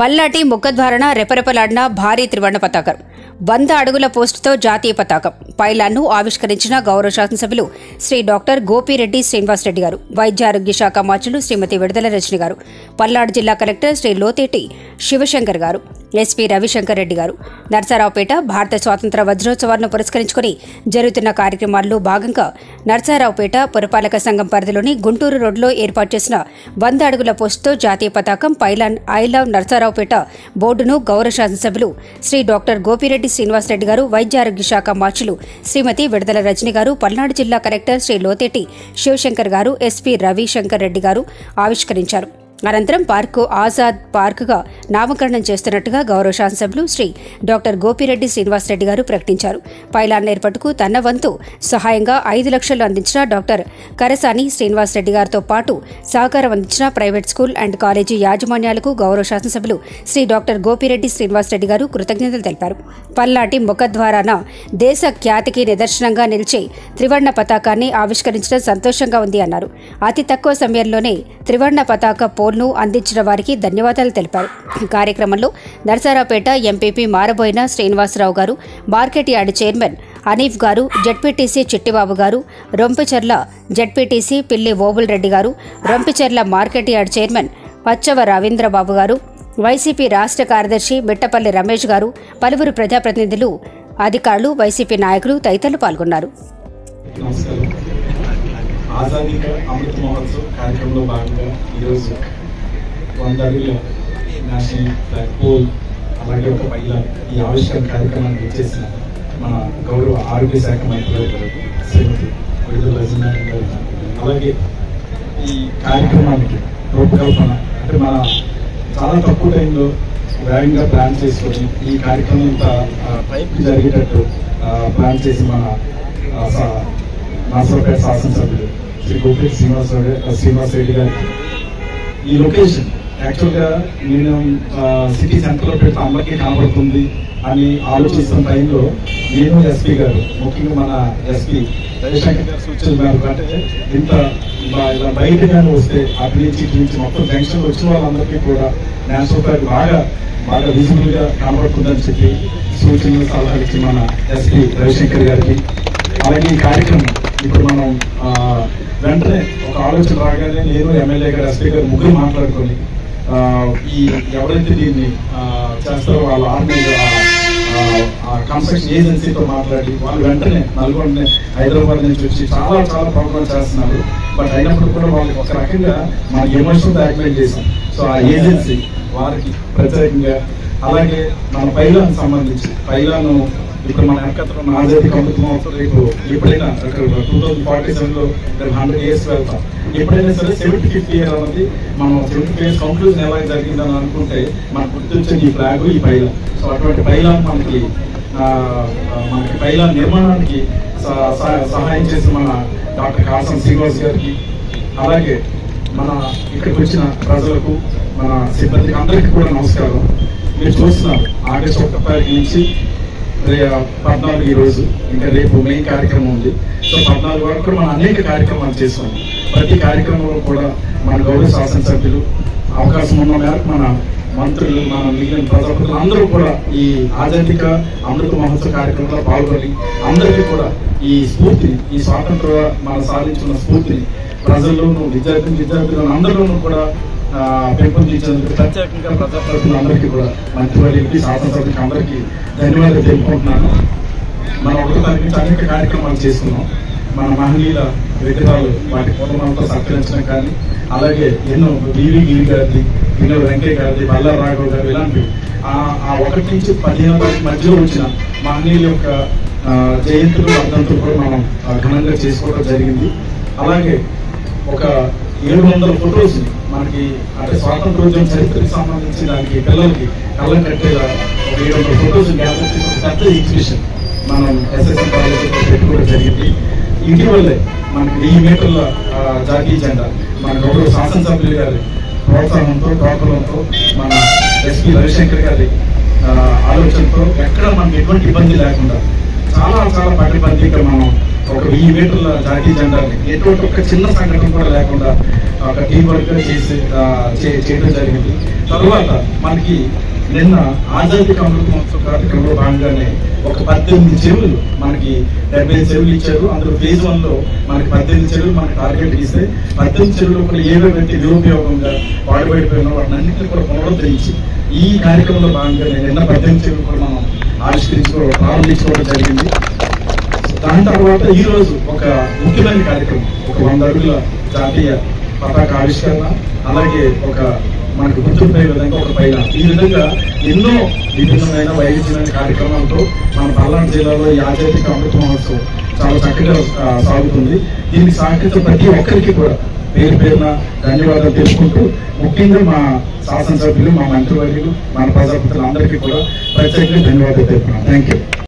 పల్లాటి ముఖద్వారణ రెపరెపలాడిన భారీ త్రివర్ణ పతాకం వంద అడుగుల పోస్టుతో జాతీయ పతాకం పైలాన్ను ఆవిష్కరించిన గౌరవ శాసనసభ్యులు శ్రీ డాక్టర్ గోపిరెడ్డి శ్రీనివాసరెడ్డి గారు వైద్య ఆరోగ్య శాఖ మార్చులు శ్రీమతి విడుదల రజని గారు పల్నాడు జిల్లా కలెక్టర్ శ్రీ లోతేటి శివశంకర్ గారు ఎస్పీ రవిశంకర్ రెడ్డి గారు నర్సారావుపేట భారత స్వాతంత్ర వజ్రోత్సవాలను పురస్కరించుకుని జరుగుతున్న కార్యక్రమాల్లో భాగంగా నర్సారావుపేట పురపాలక సంఘం పరిధిలోని గుంటూరు రోడ్లో ఏర్పాటు చేసిన వంద అడుగుల పోస్టుతో జాతీయ పతాకం పైలాన్ ఐ లవ్ నర్సారావుపేట బోర్డును గౌరవ శాసనసభ్యులు శ్రీ డాక్టర్ గోపిరెడ్డి శ్రీనివాసరెడ్డి గారు వైద్య ఆరోగ్య శాఖ మార్చులు శ్రీమతి విడుదల రజని గారు పల్నాడు జిల్లా కలెక్టర్ శ్రీ లోతేటి శివశంకర్ గారు ఎస్పీ రవిశంకర్ రెడ్డి గారు ఆవిష్కరించారు అనంతరం పార్కు ఆజాద్ పార్కుగా నామకరణం చేస్తున్నట్టుగా గౌరవ శాసనసభ్యులు శ్రీ డాక్టర్ గోపిరెడ్డి శ్రీనివాసరెడ్డి గారు ప్రకటించారు పైలాన్ ఏర్పాటుకు తన వంతు సహాయంగా ఐదు లక్షలు అందించిన డాక్టర్ కరసాని శ్రీనివాసరెడ్డి గారితో పాటు సహకారం అందించిన ప్రైవేట్ స్కూల్ అండ్ కాలేజీ యాజమాన్యాలకు గౌరవ శాసనసభ్యులు శ్రీ డాక్టర్ గోపిరెడ్డి శ్రీనివాసరెడ్డి గారు కృతజ్ఞతలు తెలిపారు పల్లాటి ముఖద్వారాన దేశ ఖ్యాతికి నిదర్శనంగా నిలిచే త్రివర్ణ పతాకాన్ని ఆవిష్కరించడం సంతోషంగా ఉంది అన్నారు అతి తక్కువ సమయంలోనే త్రివర్ణ పతాక పోల్ను అందించిన వారికి ధన్యవాదాలు తెలిపారు ఈ కార్యక్రమంలో నరసరావుపేట ఎంపీపీ మారబోయిన శ్రీనివాసరావు గారు మార్కెట్ యార్డ్ చైర్మన్ హనీఫ్ గారు జడ్పీటీసీ చిట్టిబాబు గారు రొంపిచెర్ల జడ్పీటీసీ పిల్లి ఓబుల్ రెడ్డి గారు Rompicherla market yard chairman Pachava Ravindrababu గారు వైసీపీ రాష్ట్ర కార్యదర్శి మిట్టపల్లి రమేష్ గారు పలువురు ప్రజాప్రతినిధులు అధికారులు వైసీపీ నాయకులు తదితరులు పాల్గొన్నారు నమస్కారం ఆజాదీ కా అమృత్ మహోత్సవ్ కార్యక్రమంలో భాగంగా ఈరోజు వంద అడుగుల నేషనల్ ఫ్లాగ్ పోల్ అలాగే ఒక మహిళ ఈ ఆవిష్కరణ కార్యక్రమాన్ని ఇచ్చేసిన మన గౌరవ ఆరోగ్య శాఖ మంత్రి శ్రీమతి విడుదల రజనీ గారు అలాగే ఈ కార్యక్రమానికి రూపకల్పన అంటే మన చాలా తక్కువ టైంలో వేగంగా ప్లాన్ చేసుకొని ఈ కార్యక్రమం ఇంత టైంకి జరిగేటట్టు ఆ, ప్లాన్ చేసి మన ఆ, సా- నాసరావుపేట శాసనసభ్యులు శ్రీ గోపి శ్రీనివాసరావు శ్రీనివాసరెడ్డి గారికి ఈ లొకేషన్ యాక్చువల్గా నేను సిటీ సెంటర్లో పెడితే అందరికీ కనబడుతుంది అని ఆలోచిస్తున్న టైంలో నేను ఎస్పీ గారు ముఖ్యంగా మన ఎస్పీ రవిశంకర్ గారు సూచనల మేరకు అంటే ఇంత బ- ఇలా బయట కానీ వస్తే అటు నుంచి ఇటు నుంచి మొత్తం జంక్షన్ వచ్చిన వాళ్ళందరికీ కూడా నేషనల్ ఫ్లాగ్ బాగా బాగా విజిబుల్ గా కనబడుతుందని చెప్పి సూచనలు సలహాలు ఇచ్చి మన ఎస్పీ రవిశంకర్ గారికి అలాగే ఈ కార్యక్రమం ఇప్పుడు మనం ఆ, వెంటనే ఒక ఆలోచన రాగానే నేను ఎమ్మెల్యే గారు ఎస్పీ గారు ముగ్గురు మాట్లాడుకొని ఆ, ఈ ఎవరైతే దీన్ని ఆ, చేస్తారో వాళ్ళ ఆర్మీ కన్స్ట్రక్షన్ ఏజెన్సీతో మాట్లాడి వాళ్ళు వెంటనే నల్గొండ హైదరాబాద్ నుంచి వచ్చి చాలా చాలా ప్రోగ్రామ్ చేస్తున్నారు బట్ అయినప్పుడు కూడా వాళ్ళకి ఒక రకంగా మన ఎమోషన్ యాక్టివేట్ చేసాం సో ఆ ఏజెన్సీ వారికి ప్రత్యేకంగా అలాగే మన పైలాన్ సంబంధించి పైలాను ఇప్పుడు మన వెనకత్రం ఆజాదీ అమృత మహోత్సవం రేపు ఎప్పుడైనా టూ థౌసండ్ ఫార్టీ సెవెన్ లో రేపు హండ్రెడ్ ఇయర్స్ వెళ్తాం ఎప్పుడైనా సరే సెవెంటీ ఫిఫ్త్ ఇయర్ అన్నది మనం సెవెంటీ ఇయర్స్ కంక్లూజన్ ఎలా జరిగిందని అనుకుంటే మనకు గుర్తొచ్చింది ఈ ఫ్లాగ్ ఈ పైలాన్ సో అటువంటి పైలాన్ మనకి ఆ, ఆ, మనకి పైలాన్ నిర్మాణానికి స- సహ- సహాయం చేసిన మన డాక్టర్ కాసం శ్రీనివాస్ గారికి అలాగే మన ఇక్కడికి వచ్చిన ప్రజలకు మన సిబ్బందికి అందరికీ కూడా నమస్కారం మీరు చూస్తున్నారు ఆగస్టు ఒకటో తారీఖు నుంచి రే- పద్నాలుగు ఈ రోజు ఇంకా రేపు మెయిన్ కార్యక్రమం ఉంది సో పద్నాలుగు వరకు కూడా మనం అనేక కార్యక్రమాలు చేస్తాం ప్రతి కార్యక్రమంలో కూడా మన గౌరవ శాసనసభ్యులు అవకాశం ఉన్న మేరకు మన మంత్రులు మన మిగిలిన ప్రజాప్రతినిధులు అందరూ కూడా ఈ ఆజాదిక అమృత మహోత్సవ కార్యక్రమంలో పాల్గొని అందరికీ కూడా ఈ స్ఫూర్తిని ఈ స్వాతంత్ర మనం సాధించిన స్ఫూర్తిని ప్రజల్లోనూ విద్యార్థి విద్యార్థులను అందరిలోనూ కూడా ఆ, పెంపొందించేందుకు ప్రత్యేకంగా ప్రజాప్రతినిధులు అందరికీ కూడా మంత్రివర్యులకి శాసనసభ్యులకి అందరికీ ధన్యవాదాలు తెలుపుకుంటున్నాను మనం ఒకటో తారీఖు నుంచి అనేక కార్యక్రమాలు చేసుకున్నాం మన మహనీయుల విగ్రహాలు వాటి పూలమాలతో సత్కరించడం కానీ అలాగే ఎన్నో బీవీ గిరి గారిది ఎన్నో వెంకయ్య గారిది బల్లా రాఘవ్ గారు ఇలాంటివి ఆ ఆ ఒకటి నుంచి పదిహేను తారీఖు మధ్యలో వచ్చిన మహనీయుల యొక్క ఆ, జయంతులు వర్ధంతులు కూడా మనం ఆ, ఘనంగా చేసుకోవడం జరిగింది అలాగే ఒక ఏడు వందల ఫొటోస్ మనకి అంటే స్వాతంత్రోద్యమ చరిత్రకు సంబంధించి దానికి పిల్లలకి కళ్ళం కట్టేలా ఒక ఏడు వందల ఫొటోస్ గ్యాదర్ చేసి ఒక పెద్ద ఎగ్జిబిషన్ మనం ఎస్ఎస్ఎం కాలేజీలో పెట్టుకోవడం జరిగింది ఇటీవలే మనకి వెయ్యి మీటర్ల ఆ, జాతీయ జెండా మన గౌరవ శాసనసభ్యులు గారి ప్రోత్సాహంతో ప్రోత్సాహంతో మన ఎస్పీ రవిశంకర్ గారి ఆ, ఆలోచనతో ఎక్కడ మనకి ఎటువంటి ఇబ్బంది లేకుండా చాలా చాలా పటిబందీగా మనం ఒక వెయ్యి మీటర్ల జాతీయ జెండాని ఎటువంటి ఒక చిన్న సంఘటన కూడా లేకుండా ఒక టీం వర్క్ చేసి ఆ, చే- చేయడం జరిగింది తర్వాత మనకి నిన్న ఆజాదీ అమృత మహోత్సవ కార్యక్రమంలో భాగంగానే ఒక పద్దెనిమిది చెరువులు మనకి డెబ్బై చెరువులు ఇచ్చారు అందులో ఫేజ్ వన్ లో మనకి పద్దెనిమిది చెరువులు మనకి టార్గెట్ ఇస్తే పద్దెనిమిది చెరువులు కూడా ఏవేవైతే నిరుపయోగంగా వాడిపోయిపోయినా వాటిని అన్నింటినీ కూడా పునరుద్ధరించి ఈ కార్యక్రమంలో భాగంగానే నిన్న పద్దెనిమిది చెరువులు కూడా మనం ఆవిష్కరించుకోవడం ప్రారంభించుకోవడం జరిగింది దాని తర్వాత ఈ రోజు ఒక ముఖ్యమైన కార్యక్రమం ఒక వంద అడుగుల జాతీయ పతాక ఆవిష్కరణ అలాగే ఒక మనకు గుర్తుండే విధంగా ఒక పైన ఈ విధంగా ఎన్నో విభిన్నమైన వైవిధ్యమైన కార్యక్రమాలతో మన పల్నాడు జిల్లాలో ఈ ఆధ్యాత్మిక అమృత మహోత్సవం చాలా చక్కగా ఆ, సాగుతుంది దీనికి సహకరించిన ప్రతి ఒక్కరికి కూడా పేరు పేరున ధన్యవాదాలు తెలుపుకుంటూ ముఖ్యంగా మా శాసనసభ్యులు మా మంత్రివర్యులు మన ప్రజాపతులందరికీ కూడా ప్రత్యేకంగా ధన్యవాదాలు తెలుపుతున్నాను థ్యాంక్ యూ